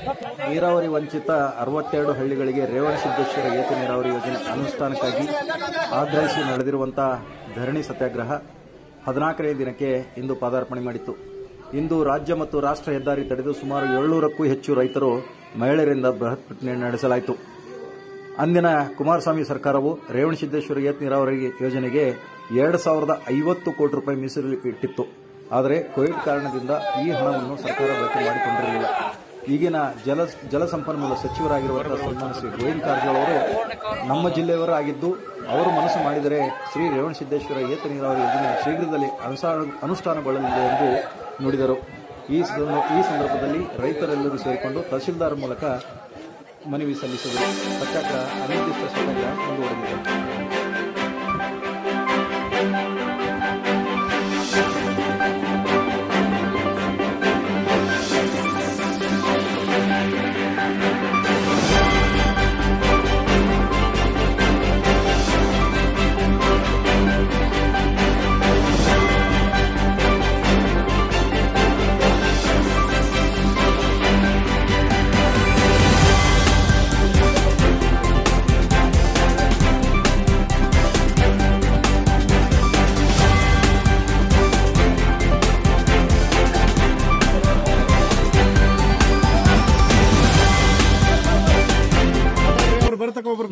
ನೀರಾವರಿ ವಂಚಿತ ಅರವತ್ತೆರಡು ಹಳ್ಳಿಗಳಿಗೆ ರೇವಣಸಿದ್ದೇಶ್ವರ ಏತ ನೀರಾವರಿ ಯೋಜನೆ ಅನುಷ್ಠಾನಕ್ಕಾಗಿ ಆಗ್ರಹಿಸಿ ನಡೆದಿರುವಂತಹ ಧರಣಿ ಸತ್ಯಾಗ್ರಹ ಹದಿನಾಲ್ಕನೇ ದಿನಕ್ಕೆ ಇಂದು ಪಾದಾರ್ಪಣೆ ಮಾಡಿತ್ತು ಇಂದು ರಾಜ್ಯ ಮತ್ತು ರಾಷ್ಟ್ರ ಹೆದ್ದಾರಿ ತಡೆದು ಸುಮಾರು ಏಳ್ನೂರಕ್ಕೂ ಹೆಚ್ಚು ರೈತರು ಮಹಿಳೆಯರಿಂದ ಬೃಹತ್ ಪ್ರತಿಭಟನೆ ನಡೆಸಲಾಯಿತು ಅಂದಿನ ಕುಮಾರಸ್ವಾಮಿ ಸರ್ಕಾರವು ರೇವಣಸಿದ್ದೇಶ್ವರ ಏತ ನೀರಾವರಿ ಯೋಜನೆಗೆ ಎರಡು ಸಾವಿರದ ಐವತ್ತು ಕೋಟಿ ರೂಪಾಯಿ ಮೀಸಲು ಇಟ್ಟಿತ್ತು ಆದರೆ ಕೋವಿಡ್ ಕಾರಣದಿಂದ ಈ ಹಣವನ್ನು ಸರ್ಕಾರ ಬಳಕೆ ಮಾಡಿಕೊಂಡಿರಲಿಲ್ಲ ಈಗಿನ ಜಲ ಜಲಸಂಪನ್ಮೂಲ ಸಚಿವರಾಗಿರುವಂತಹ ಸನ್ಮಾನ ಶ್ರೀ ಗೋವಿಂದ ಕಾರಜೋಳ ಅವರು ನಮ್ಮ ಜಿಲ್ಲೆಯವರೇ ಆಗಿದ್ದು ಅವರು ಮನಸ್ಸು ಮಾಡಿದರೆ ಶ್ರೀ ರೇವಣಸಿದ್ದೇಶ್ವರ ಏತ ನೀರಾವರಿ ಯೋಜನೆ ಶೀಘ್ರದಲ್ಲಿ ಅನುಸಾರ ಅನುಷ್ಠಾನಗೊಳ್ಳಲಿದೆ ಎಂದು ನುಡಿದರು ಈ ಸಂದ- ಈ ಸಂದರ್ಭದಲ್ಲಿ ರೈತರೆಲ್ಲರೂ ಸೇರಿಕೊಂಡು ತಹಶೀಲ್ದಾರ್ ಮೂಲಕ ಮನವಿ ಸಲ್ಲಿಸಿದರು ಸತ್ಯಾಗ್ರಹ ಅನಿರ್ದಿಷ್ಟ ಸತ್ಯಾಗ್ರಹ ಮುಂದುವರೆದಿದೆ ಅವ್ರು ಬರ್ತಕ್ಕ ಒಬ್ರು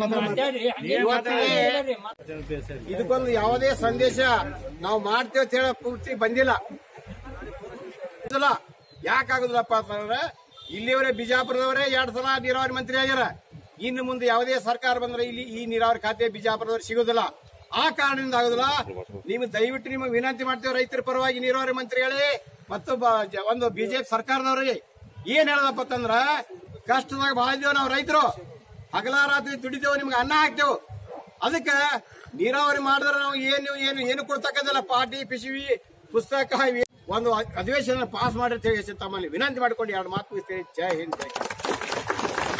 ಇದಕ್ಕೊಂದು ಯಾವುದೇ ಸಂದೇಶ ನಾವು ಮಾಡ್ತೇವೆ ಅಂತ ಹೇಳೋ ಪೂರ್ತಿ ಬಂದಿಲ್ಲ ಇಲ್ಲ ಯಾಕಾಗುದಿಲ್ಲಪ್ಪ ಅಂತಂದ್ರೆ ಇಲ್ಲಿಯವರೇ ಬಿಜಾಪುರದವರೇ ಎರಡ್ ಸಲ ನೀರಾವರಿ ಮಂತ್ರಿ ಆಗ್ಯಾರ ಇನ್ನು ಮುಂದೆ ಯಾವುದೇ ಸರ್ಕಾರ ಬಂದ್ರೆ ಇಲ್ಲಿ ಈ ನೀರಾವರಿ ಖಾತೆ ಬಿಜಾಪುರದವ್ರು ಸಿಗುದಿಲ್ಲ ಆ ಕಾರಣದಿಂದ ಆಗುದಿಲ್ಲ ನೀವು ದಯವಿಟ್ಟು ನಿಮಗೆ ವಿನಂತಿ ಮಾಡ್ತೇವೆ ರೈತರ ಪರವಾಗಿ ನೀರಾವರಿ ಮಂತ್ರಿಗಳೇ ಮತ್ತು ಬ- ಜ- ಒಂದು ಬಿಜೆಪಿ ಸರ್ಕಾರದವ್ರಿಗೆ ಏನ್ ಹೇಳದಪ್ಪ ಅಂತಂದ್ರ ಕಷ್ಟದಾಗ ಬಹಳ ಇದ್ದೇವೆ ನಾವು ರೈತರು ಹಗಲ ರಾತ್ರಿ ದುಡಿತೇವೆ ನಿಮ್ಗೆ ಅನ್ನ ಹಾಕ್ತೇವೆ ಅದಕ್ಕೆ ನೀರಾವರಿ ಮಾಡಿದ್ರೆ ನಾವು ಏನು ಏನು ಏನು ಕೊಡ್ತಕ್ಕಂಥಲ್ಲ ಪಾಟಿ ಪಿಸಿವಿ ಪುಸ್ತಕ ಇವೆ. ಒಂದು ಅ- ಅಧಿವೇಶನ ಪಾಸ್ ಮಾಡಿ ಅಂತ ಹೇಳಿ ತಮ್ಮಲ್ಲಿ ವಿನಂತಿ ಮಾಡಿಕೊಂಡು ಎರಡು ಮಾತು ಮುಗಿಸ್ತೇನೆ ಜೈ ಹಿಂದ್ ಜೈ ಕರ್ನಾಟಕ.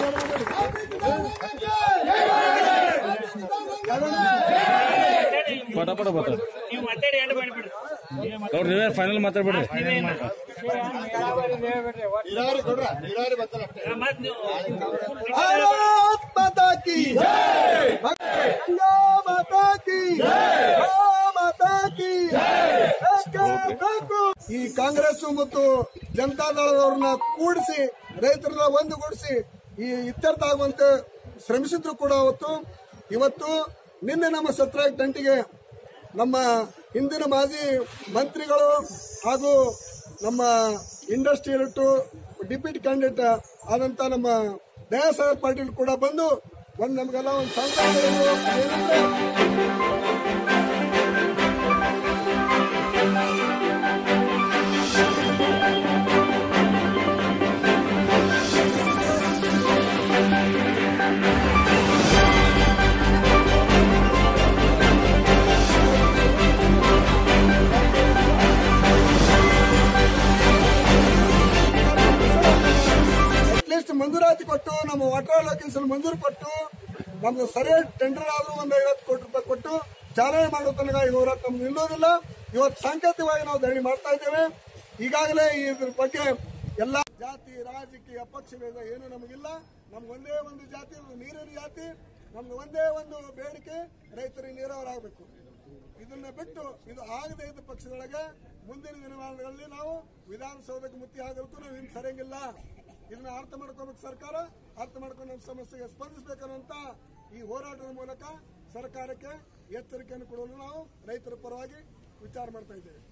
ಪಟ ಪಟ ಬತ್ತ ಅವ್ರು ನೀವೇ ಫೈನಲ್ ಮಾತಾಡ್ಬಿಡ್ರಿ ನೀರಾವರಿ ಕೊಡ್ರ ನೀರಾವರಿ ಬರ್ತಲ್ಲ ಅಷ್ಟೇ. भारत माता की गंगा माता की गौ माता की ಏಕೆ ಬೇಕು? ಈ ಕಾಂಗ್ರೆಸ್ ಮತ್ತು ಜನತಾದಳದವ್ರನ್ನ ಕೂಡಿಸಿ ರೈತರನ್ನ ಒಂದುಗೂಡಿಸಿ ಈ ಇತ್ಯರ್ಥ ಆಗುವಂತೆ ಶ್ರಮಿಸಿದ್ರು ಕೂಡ ಅವತ್ತು ಇವತ್ತು ನಿನ್ನೆ ನಮ್ಮ ಸತ್ರ ಟೆಂಟಿಗೆ ನಮ್ಮ ಹಿಂದಿನ ಮಾಜಿ ಮಂತ್ರಿಗಳು ಹಾಗೂ ನಮ್ಮ ಇಂಡಸ್ಟ್ರಿಯಲಿಟ್ಟು ಡಿಪ್ಯೂಟಿ ಕ್ಯಾಂಡಿಡೇಟ್ ಆದಂತ ನಮ್ಮ ದಯಾಸಾಗರ್ ಪಾಟೀಲ್ ಕೂಡ ಬಂದು ಒಂದು ನಮಗೆಲ್ಲ ಒಂದು ಸಂಕಲ್ಪ ಏನಂದ್ರೆ ಅಟ್ಲೀಸ್ಟ್ ಮಂಜೂರಾತಿ ಕೊಟ್ಟು ನಮ್ಮ ವಾಟರ್ ಅಲೋಕೇಶನ್ ಮಂಜೂರು ಕೊಟ್ಟು ನಮ್ಗೆ ಸರಿಯಾದ ಟೆಂಡರ್ ಆದ್ರೂ ಒಂದು ಐವತ್ತು ಕೋಟಿ ರೂಪಾಯಿ ಕೊಟ್ಟು ಚಾಲನೆ ಮಾಡೋ ತನಕ ಈ ಹೋರಾಟ ನಮ್ಗೆ ನಿಲ್ಲೋದಿಲ್ಲ ಇವತ್ತು ಸಾಂಕೇತಿಕವಾಗಿ ನಾವು ಧರಣಿ ಮಾಡ್ತಾ ಇದ್ದೇವೆ ಈಗಾಗಲೇ ಇದ್ರ ಬಗ್ಗೆ ಎಲ್ಲ ಜಾತಿ ರಾಜಕೀಯ ಪಕ್ಷಭೇದ ಏನು ನಮಗಿಲ್ಲ ನಮ್ಗೆ ಒಂದೇ ಒಂದು ಜಾತಿ ಅದು ನೀರಿನ ಜಾತಿ ನಮ್ಗೆ ಒಂದೇ ಒಂದು ಬೇಡಿಕೆ ರೈತರಿಗೆ ನೀರಾವರಿ ಆಗಬೇಕು ಇದನ್ನ ಬಿಟ್ಟು ಇದು ಆಗದೇ ಇದ್ದ ಪಕ್ಷದೊಳಗೆ ಮುಂದಿನ ದಿನಮಾನಗಳಲ್ಲಿ ನಾವು ವಿಧಾನಸೌಧಕ್ಕೆ ಮುತ್ತಿ ಹಾಕಲಿಕ್ಕೂ ನಾವು ಇನ್ನು ಸರಿಯಂಗಿಲ್ಲ ಇದನ್ನ ಅರ್ಥ ಮಾಡ್ಕೋಬೇಕು ಸರ್ಕಾರ ಅರ್ಥ ಮಾಡ್ಕೊಂಡು ನಮ್ಮ ಸಮಸ್ಯೆಗೆ ಸ್ಪಂದಿಸಬೇಕನ್ನುವಂತ ಈ ಹೋರಾಟದ ಮೂಲಕ ಸರ್ಕಾರಕ್ಕೆ ಎಚ್ಚರಿಕೆಯನ್ನು ಕೊಡಲು ನಾವು ರೈತರ ಪರವಾಗಿ ವಿಚಾರ ಮಾಡ್ತಾ ಇದ್ದೇವೆ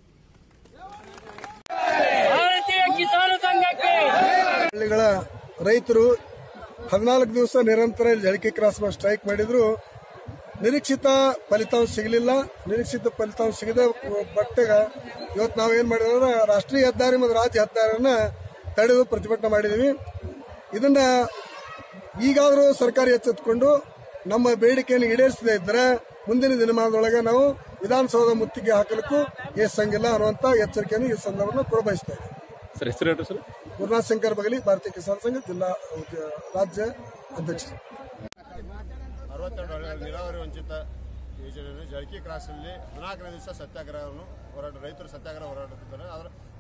ಭಾರತೀಯ ಕಿಸಾನ ಸಂಘಕ್ಕೆ ಹಳ್ಳಿಗಳ ರೈತರು ಹದಿನಾಲ್ಕು ದಿವಸ ನಿರಂತರ ಜಳಕೆ ಕ್ರಾಸ್ ಸ್ಟ್ರೈಕ್ ಮಾಡಿದ್ರು ನಿರೀಕ್ಷಿತ ಫಲಿತಾಂಶ ಸಿಗಲಿಲ್ಲ ನಿರೀಕ್ಷಿತ ಫಲಿತಾಂಶ ಸಿಗದೆ ಬಟ್ಟೆಗ ಇವತ್ತು ನಾವು ಏನ್ ಮಾಡಿದ್ರೆ ರಾಷ್ಟ್ರೀಯ ಹೆದ್ದಾರಿ ಮತ್ತು ರಾಜ್ಯ ಹೆದ್ದಾರಿಯನ್ನ ತಡೆದು ಪ್ರತಿಭಟನೆ ಮಾಡಿದೀವಿ ಇದನ್ನ ಈಗಾದರೂ ಸರ್ಕಾರ ಎಚ್ಚೆತ್ತುಕೊಂಡು ನಮ್ಮ ಬೇಡಿಕೆಯನ್ನು ಈಡೇರಿಸದೇ ಇದ್ರೆ ಮುಂದಿನ ದಿನಮಾನದೊಳಗೆ ನಾವು ವಿಧಾನಸೌಧ ಮುತ್ತಿಗೆ ಹಾಕಲಿಕ್ಕೂ ಏಸಂಗಿಲ್ಲ ಅನ್ನುವಂತ ಎಚ್ಚರಿಕೆಯನ್ನು ಈ ಸಂದರ್ಭದಲ್ಲಿ ಕೊಡಬಯಸ್ತಾ ಇದ್ದೀವಿ ಸರ್ ಹೆಸರು ಹೇಳ್ರಿ ಸರ್ ಗುರುನಾಥ್ ಶಂಕರ್ ಬಗಲಿ ಭಾರತೀಯ ಕಿಸಾನ್ ಸಂಘ ಜಿಲ್ಲಾ ಉದ್ಯ- ರಾಜ್ಯ ಅಧ್ಯಕ್ಷರು ಅರವತ್ತೆರಡು ಹಳ್ಳಿಗಳ ನೀರಾವರಿ ವಂಚಿತ ಯೋಜನೆಯನ್ನು ಜಳಕಿ ಕ್ರಾಸಲ್ಲಿ ಹದಿನಾಲ್ಕನೇ ದಿವಸ ಸತ್ಯಾಗ್ರಹವನ್ನು ಹೋರಾಟ ರೈತರು ಸತ್ಯಾಗ್ರಹ ಹೋರಾಡುತ್ತಿದ್ದಾರೆ ಆದರೆ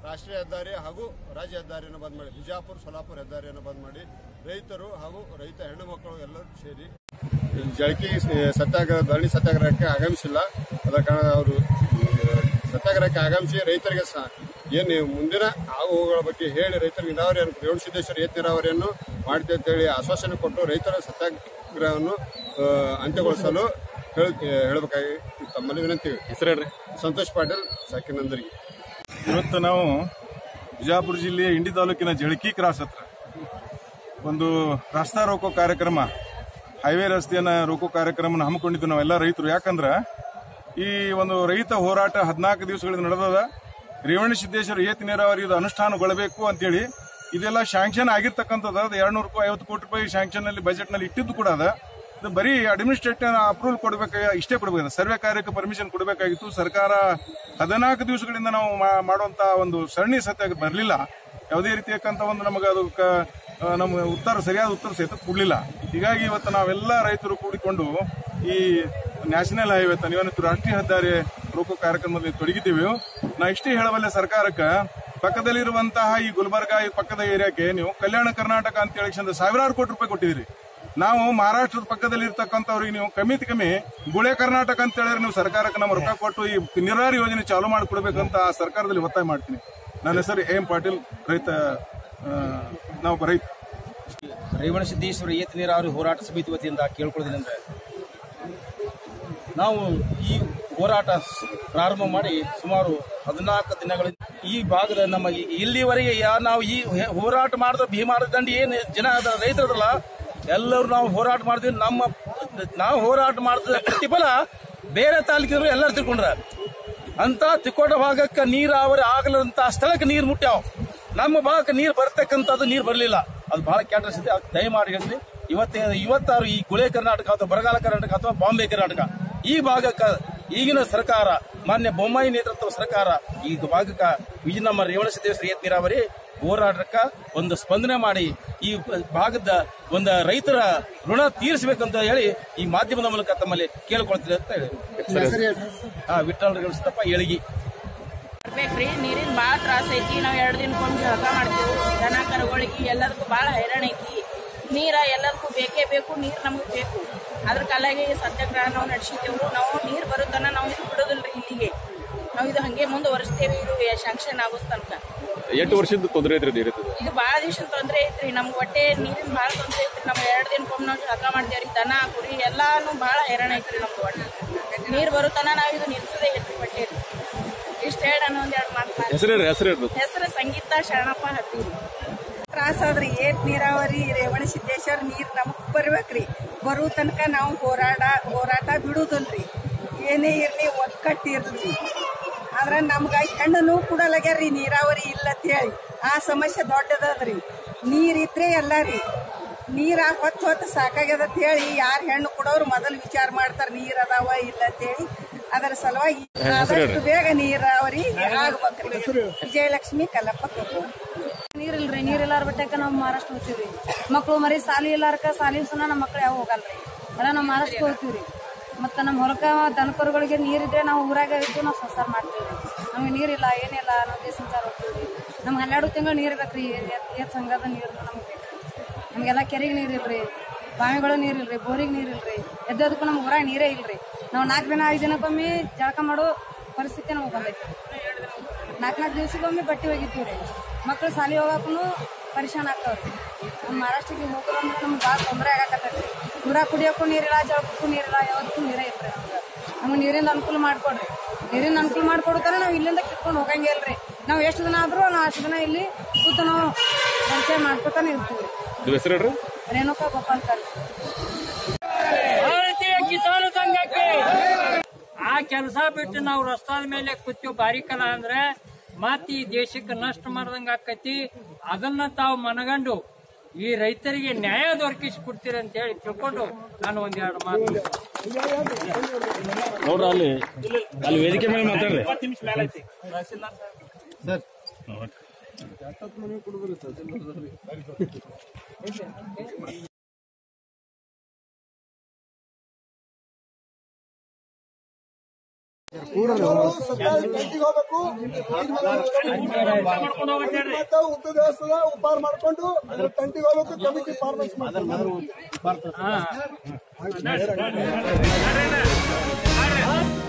ರಾಷ್ಟ್ರೀಯ ಹೆದ್ದಾರಿ ಹಾಗೂ ರಾಜ್ಯ ಹೆದ್ದಾರಿಯನ್ನು ಬಂದ್ ಮಾಡಿ ಬಿಜಾಪುರ ಸೋಲಾಪುರ ಹೆದ್ದಾರಿಯನ್ನು ಬಂದ್ ಮಾಡಿ ರೈತರು ಹಾಗೂ ರೈತ ಹೆಣ್ಣು ಮಕ್ಕಳು ಎಲ್ಲರೂ ಸೇರಿ ಈ ಜಳಕಿ ಸತ್ಯಾಗ್ರಹ ಧರಣಿ ಸತ್ಯಾಗ್ರಹಕ್ಕೆ ಆಗಮಿಸಿಲ್ಲ ಅದರ ಕಾರಣ ಅವರು ಸತ್ಯಾಗ್ರಹಕ್ಕೆ ಆಗಮಿಸಿ ರೈತರಿಗೆ ಸ- ಏನು ಮುಂದಿನ ಆಗುಗಳ ಬಗ್ಗೆ ಹೇಳಿ ರೈತರಿಗೆ ನೀರಾವರಿಯನ್ನು ರೇವಣ ಸಿದ್ದೇಶ್ವರ ಏತ್ ನೀರಾವರಿಯನ್ನು ಮಾಡ್ತೀವಿ ಅಂತೇಳಿ ಆಶ್ವಾಸನೆ ಕೊಟ್ಟು ರೈತರ ಸತ್ಯಾಗ್ರಹವನ್ನು ಆ, ಅಂತ್ಯಗೊಳಿಸಲು ಹೇಳ ಹೇಳಬೇಕಾಗಿ ತಮ್ಮಲ್ಲಿ ವಿನಂತಿ ಹೆಸರು ಹೇಳ್ರಿ ಸಂತೋಷ್ ಪಾಟೀಲ್ ಸಾಕಿನಂದರಿಗೆ ಇವತ್ತು ನಾವು ಬಿಜಾಪುರ ಜಿಲ್ಲೆಯ ಇಂಡಿ ತಾಲೂಕಿನ ಜಳಕಿ ಕ್ರಾಸ್ ಹತ್ರ ಒಂದು ರಸ್ತಾ ರೋಕೋ ಕಾರ್ಯಕ್ರಮ ಹೈವೇ ರಸ್ತೆಯನ್ನ ರೋಕೋ ಕಾರ್ಯಕ್ರಮ ಹಮ್ಮಿಕೊಂಡಿದ್ದು ನಾವೆಲ್ಲ ರೈತರು ಯಾಕಂದ್ರ ಈ ಒಂದು ರೈತ ಹೋರಾಟ ಹದಿನಾಲ್ಕು ದಿವಸಗಳಿಂದ ನಡೆದದ ರೇವಣ ಸಿದ್ದೇಶ್ವರ ಏತ ನೀರಾವರಿ ಇದು ಅನುಷ್ಠಾನಗೊಳ್ಳಬೇಕು ಅಂತೇಳಿ ಇದೆಲ್ಲ ಶಾಂಕ್ಷನ್ ಆಗಿರ್ತಕ್ಕಂಥದ್ದು ಅದು ಎರಡು ನೂರು ರೂಪಾಯಿ ಐವತ್ತು ಕೋಟಿ ರೂಪಾಯಿ ಶಾಂಕ್ಷನ್ ನಲ್ಲಿ ಬಜೆಟ್ ನಲ್ಲಿ ಇಟ್ಟಿದ್ದು ಕೂಡ ಅದ ಇದು ಬರೀ ಅಡ್ಮಿನಿಸ್ಟ್ರೇಟಿವ್ ಅಪ್ರೂವಲ್ ಕೊಡಬೇಕಾಗ ಇಷ್ಟೇ ಕೊಡಬೇಕು ಸರ್ವೆ ಕಾರ್ಯಕ್ಕೆ ಪರ್ಮಿಷನ್ ಕೊಡಬೇಕಾಗಿತ್ತು ಸರ್ಕಾರ ಹದಿನಾಲ್ಕು ದಿವಸಗಳಿಂದ ನಾವು ಮಾ- ಮಾಡುವಂತ ಒಂದು ಸರಣಿ ಸತ್ಯ ಬರಲಿಲ್ಲ ಯಾವುದೇ ರೀತಿಯಕ್ಕಂತ ಒಂದು ನಮಗೆ ಅದು ಕ- ಆ, ನಮ್ಮ ಉತ್ತರ ಸರಿಯಾದ ಉತ್ತರ ಸಹಿತ ಕೊಡ್ಲಿಲ್ಲ ಹೀಗಾಗಿ ಇವತ್ತು ನಾವೆಲ್ಲ ರೈತರು ಕೂಡಿಕೊಂಡು ಈ ನ್ಯಾಷನಲ್ ಹೈವೇ ನೀವತ್ತು ರಾಷ್ಟ್ರೀಯ ಹೆದ್ದಾರಿ ರೋಕೋ ಕಾರ್ಯಕ್ರಮದಲ್ಲಿ ತೊಡಗಿದ್ದೀವಿ ನಾ ಇಷ್ಟೇ ಹೇಳಬಲ್ಲೆ ಸರ್ಕಾರಕ್ಕೆ ಪಕ್ಕದಲ್ಲಿರುವಂತಹ ಈ ಗುಲ್ಬರ್ಗ ಈ ಪಕ್ಕದ ಏರಿಯಾಕ್ಕೆ ನೀವು ಕಲ್ಯಾಣ ಕರ್ನಾಟಕ ಅಂತ ಹೇಳಿ ಚಂದ ಸಾವಿರಾರು ಕೋಟಿ ರೂಪಾಯಿ ಕೊಟ್ಟಿದ್ದೀರಿ ನಾವು ಮಹಾರಾಷ್ಟ್ರದ ಪಕ್ಕದಲ್ಲಿ ಇರ್ತಕ್ಕಂಥವ್ರಿಗೆ ನೀವು ಕಮ್ಮಿ ಕಮ್ಮಿ ಗುಳೆ ಕರ್ನಾಟಕ ಅಂತ ಹೇಳಿದ್ರೆ ನೀವು ಸರ್ಕಾರಕ್ಕೆ ನಮ್ಮ ರೊಕ್ಕ ಕೊಟ್ಟು ಈ ನಿರ್ವಾರಿ ಯೋಜನೆ ಚಾಲೂ ಮಾಡಿಕೊಡ್ಬೇಕಂತ ಆ ಸರ್ಕಾರದಲ್ಲಿ ಒತ್ತಾಯ ಮಾಡ್ತೀನಿ ನನ್ನ ಹೆಸರು ಎಂ ಪಾಟೀಲ್ ರೈತ ಆ, ನಾವು ರೈತ ರೇವಣಸಿದ್ದೇಶ್ವರ ಏತ ನೀರಾವರಿ ಹೋರಾಟ ಸಮಿತಿ ವತಿಯಿಂದ ಕೇಳ್ಕೊಳ್ಳೋದೇನೆಂದ್ರೆ ನಾವು ಈ ಹೋರಾಟ ಸ್- ಪ್ರಾರಂಭ ಮಾಡಿ ಸುಮಾರು ಹದಿನಾಲ್ಕು ದಿನಗಳಿಂದ ಈ ಭಾಗದ ನಮ್ಮ ಈ- ಇಲ್ಲಿವರೆಗೆ ಯಾ- ನಾವು ಈ ಹೆ- ಹೋರಾಟ ಮಾಡಿದ ಭೀಮಾರ ದಂಡಿ ಏನು ಜನ ಅದ ರೈತರಲ್ಲ ಎಲ್ಲರೂ ನಾವು ಹೋರಾಟ ಮಾಡಿದ್ವಿ ನಮ್ಮ ನಾವು ಹೋರಾಟ ಮಾಡಿದ ಪ್ರತಿಫಲ ಬೇರೆ ತಾಲೂಕಿನವರು ಎಲ್ಲರೂ ತಿಳ್ಕೊಂಡ್ರ ಅಂತ ತಿಕೋಟ ಭಾಗಕ್ಕೆ ನೀರಾವರಿ ಆಗಲಂತ ಸ್ಥಳಕ್ಕೆ ನೀರು ಮುಟ್ಟ್ಯಾವ ನಮ್ಮ ಭಾಗಕ್ಕೆ ನೀರು ಬರ್ತಕ್ಕಂಥದ್ದು ನೀರು ಬರಲಿಲ್ಲ ಅದು ಬಹಳ ಕೆಟ್ಟ ಸ್ಥಿತಿ ಅದು ದಯಮಾಡಿ ಹೇಳ್ತೀನಿ ಇವತ್ತೇ ಇವತ್ತಾರು ಈ ಗುಳೆ ಕರ್ನಾಟಕ ಅಥವಾ ಬರಗಾಲ ಕರ್ನಾಟಕ ಅಥವಾ ಬಾಂಬೆ ಕರ್ನಾಟಕ ಈ ಭಾಗಕ್ಕೆ ಈಗಿನ ಸರ್ಕಾರ ಮಾನ್ಯ ಬೊಮ್ಮಾಯಿ ನೇತೃತ್ವ ಸರ್ಕಾರ ಈ ಭಾಗಕ್ಕೆ ಈ ನಮ್ಮ ರೇವಣಸಿದ್ದೇಶ್ವರ ಏತ್ ನೀರಾವರಿ ಹೋರಾಟಕ್ಕ ಒಂದು ಸ್ಪಂದನೆ ಮಾಡಿ ಈ ಭಾಗದ ಒಂದು ರೈತರ ಋಣ ತೀರಿಸಬೇಕಂತ ಹೇಳಿ ಈ ಮಾಧ್ಯಮದ ಮೂಲಕ ತಮ್ಮಲ್ಲಿ ಕೇಳ್ಕೊಳ್ತೀನಿ ಅಂತ ಹೇಳಿ ಹಾ ವಿಠ್ಠಲ್ ಸಿದ್ದಪ್ಪ ಏಳಿಗಿ ಬೇಕ್ರಿ ನೀರಿನ ಭಾಳ ತ್ರಾಸ ಐತಿ ನಾವು ಎರಡು ದಿನಕ್ಕೊಮ್ಮೆ ಜಳಕ ಮಾಡ್ತೀವಿ ದನ ಕರುಗಳಿಗೆ ಎಲ್ಲದಕ್ಕೂ ಭಾಳ ಹೈರಾಣ ಐತಿ ನೀರ ಎಲ್ಲದಕ್ಕೂ ಬೇಕೇ ಬೇಕು ನೀರು ನಮಗೆ ಬೇಕು ಅದ್ರ ಕಾಲಾಗಿ ಸತ್ಯಾಗ್ರಹ ನಾವು ನಡೆಸಿದ್ದೇವು ನಾವು ನೀರು ಬರುತ್ತನ ನಾವು ಇದು ಬಿಡೋದಿಲ್ರಿ ಇಲ್ಲಿಗೆ ನಾವು ಇದು ಹಂಗೆ ಮುಂದುವರಿಸ್ತೇವೆ ಇದು ಶಾಂಕ್ಷನ್ ಆಗೋ ತನಕ ಎಂಟು ವರ್ಷದ ತೊಂದರೆ ಐತ್ರಿ ನೀರು ಇದು ಭಾಳ ದಿವಸ ತೊಂದರೆ ಐತ್ರಿ ನಮ್ಗೆ ಹೊಟ್ಟೆ ನೀರಿನ ಭಾಳ ತೊಂದರೆ ಐತ್ರಿ ನಮ್ಮ ಎರಡು ದಿನಕ್ಕೊಮ್ಮೆ ನಾವು ಜಳಕ ಮಾಡ್ತೇವ್ರಿ ದನ ಕುರಿ ಎಲ್ಲಾನು ಭಾಳ ಹೈರಾಣ ಐತ್ರಿ ನಮ್ದು ಹೊಟ್ಟೆ ನೀರು ಬರುತ್ತನ ನಾವು ಇದು ನಿಲ್ಸದೇ ಐತ್ರಿ ಹೊಟ್ಟೆ ಇಷ್ಟ ಹೇಳಿ ನಾನು ಒಂದೆರಡು ಮಾತು ಹೆಸರು ಹೇಳ್ರಿ ಹೆಸರು ಹೇಳ್ರಿ ಹೆಸರು ಸಂಗೀತ ಶರಣಪ್ಪ ಹತ್ತಿ ತ್ರಾಸ ಆದ್ರಿ ಏಟ್ ನೀರಾವರಿ ರೇವಣ ಸಿದ್ದೇಶ್ವರ ನೀರ್ ನಮಗ್ ಬರ್ಬೇಕ್ರಿ ಬರೋ ತನಕ ನಾವು ಹೋರಾಟ ಹೋರಾಟ ಬಿಡುದಿಲ್ರಿ ಏನೇ ಇರ್ಲಿ ಒಕ್ಕಟ್ಟು ಇರ್ಲಿ ಆದ್ರ ನಮ್ಗ ಹೆಣ್ಣು ಕೊಡಲಾಗ್ಯಾರ್ರಿ ನೀರಾವರಿ ಇಲ್ಲ ಅಂತ ಹೇಳಿ ಆ ಸಮಸ್ಯೆ ದೊಡ್ಡದದ್ರಿ ನೀರ್ ಇದ್ರೆ ಎಲ್ಲ ರೀ ನೀರ ಹೊತ್ತು ಹೊತ್ತು ಸಾಕಾಗ್ಯದ ಅಂತ ಹೇಳಿ ಯಾರು ಹೆಣ್ಣು ಕೊಡೋರು ಮೊದಲು ವಿಚಾರ ಮಾಡ್ತಾರ ನೀರ್ ಅದಾವ ಇಲ್ಲ ಅಂತ ಹೇಳಿ ಅದರ ಸಲುವಾಗಿ ಆದಷ್ಟು ಬೇಗ ನೀರಾವರಿ ಆಗ್ಬೇಕ್ರಿ ವಿಜಯಲಕ್ಷ್ಮಿ ಕಲ್ಲಪ್ಪ ಕೊಪ್ಪು ನೀರಿಲ್ರಿ ನೀರಿಲ್ಲಾರ ಬಿಟ್ಟಕ್ಕೆ ನಾವು ಮಹಾರಾಷ್ಟ್ರ ಹೋಗ್ತೀವ್ರಿ ಮಕ್ಳು ಮರಿ ಸಾಲಿ ಇಲ್ಲಾರಕ ಸಾಲಿ ಸನ ನಮ್ಮ ಮಕ್ಳು ಯಾವ ಹೋಗಲ್ರಿ ಎಲ್ಲ ನಾವು ಮಹಾರಾಷ್ಟ್ರ ಹೋಗ್ತೀವ್ರಿ ಮತ್ತು ನಮ್ಮ ಹೊಲಕ್ಕ ದನಕರುಗಳಿಗೆ ನೀರಿದ್ರೆ ನಾವು ಊರಾಗ ಇದ್ದು ನಾವು ಸಂಸಾರ ಮಾಡ್ತೀವಿ ನಮಗೆ ನೀರಿಲ್ಲ ಏನಿಲ್ಲ ನಾವು ದೇಶ ಸಂಸಾರ ಹೋಗ್ತೀವಿ ನಮ್ಗೆ ಹನ್ನೆರಡು ತಿಂಗಳು ನೀರು ಬೇಕ್ರಿ ಏತ್ ಸಂಘದ ನೀರು ನಮ್ಗೆ ಬೇಕು ನಮಗೆಲ್ಲ ಕೆರೆಗೆ ನೀರು ಇಲ್ರಿ ಬಾವಿಗಳು ನೀರು ಇಲ್ರಿ ಬೋರಿಗೆ ನೀರು ಇಲ್ರಿ ಎದ್ದೋದಕ್ಕೂ ನಮ್ಗೆ ಊರಾಗ ನೀರೇ ಇಲ್ರಿ ನಾವು ನಾಲ್ಕು ದಿನ ಐದು ದಿನಕ್ಕೊಮ್ಮೆ ಜಳಕ ಮಾಡೋ ಪರಿಸ್ಥಿತಿ ನಮಗೆ ಬಂದೈತಿ ನಾಲ್ಕು ನಾಲ್ಕು ದಿವ್ಸಕ್ಕೊಮ್ಮೆ ಬಟ್ಟೆ ಒಗಿತೀವಿ ರೀ ಮಕ್ಳು ಶಾಲೆ ಹೋಗಕ್ಕೂ ಪರಿಶಾನ್ ಆಗ್ತಾವ್ರಿ ನಮ್ಮ ಮಹಾರಾಷ್ಟ್ರಕ್ಕೆ ಹೋಗೋರು ಅಂದ್ರೆ ನಮ್ಗೆ ಭಾಳ ತೊಂದರೆ ಆಗಕತ್ತೈತಿ ಊರಾಗ ಕುಡಿಯೋಕ್ಕೂ ನೀರಿಲ್ಲ ಜಳಕಕ್ಕೂ ನೀರಿಲ್ಲ ಯಾವ್ದಕ್ಕೂ ನೀರೇ ಇಲ್ರಿ ನಮ್ಗೆ ನಮ್ಗೆ ನೀರಿಂದ ಅನುಕೂಲ ಮಾಡ್ಕೊಡ್ರಿ ನೀರಿಂದ ಅನುಕೂಲ ಮಾಡ್ಕೊಡ್ತಾರೆ ನಾವು ಇಲ್ಲಿಂದ ಕಿತ್ಕೊಂಡು ಹೋಗಂಗೆ ಇಲ್ರಿ ನಾವು ಎಷ್ಟು ದಿನ ಆದ್ರೂ ನಾವು ಅಷ್ಟು ದಿನ ಇಲ್ಲಿ ಕೂತು ನಾವು ಪರಿಚಯ ಮಾಡ್ಕೊತಾನೆ ಇರ್ತೀವಿ ನಿಮ್ಮ ಹೆಸರು ಹೇಳ್ರಿ ರೇಣುಕಾ ಗೋಪಾಲ್ ಕರ್ ಭಾರತೀಯ ಕಿಸಾನ ಸಂಘಕ್ಕೆ ಆ ಕೆಲಸ ಬಿಟ್ಟು ನಾವು ರಸ್ತಾದ ಮೇಲೆ ಕೂತು ಬಾರಿಕಲ್ಲ ಅಂದ್ರೆ ಮತ್ ಈ ದೇಶಕ್ಕೆ ನಷ್ಟ ಮಾಡ್ದಂಗ ಆಕತಿ ಅದನ್ನ ತಾವು ಮನಗಂಡು ಈ ರೈತರಿಗೆ ನ್ಯಾಯ ದೊರಕಿಸಿ ಕೊಡ್ತೀರಿ ಅಂತ ಹೇಳಿ ತಿಳ್ಕೊಂಡು ನಾನು ಒಂದೆರಡು ಮಾತು ನೋಡ್ರಿ ಅಲ್ಲಿ ಅಲ್ಲಿ ವೇದಿಕೆ ಮೇಲೆ ಮಾತಾಡ್ರಿ ಎಲ್ಲರೂ ಸರ್ಕಾರಿ ಟೆಂಟಿಗೆ ಹೋಗ್ಬೇಕು ಮತ್ತೆ ಉತ್ತರ ದೇವಸ್ಥಾನ ಉಪಹಾರ ಮಾಡ್ಕೊಂಡು ಅದ್ರ ಟೆಂಟಿಗೆ ಹೋಗ್ಬೇಕು ಕಮಿಟಿ ಫಾರ್ಮೆನ್ಸ್ ಮಾಡ್ತಾರೆ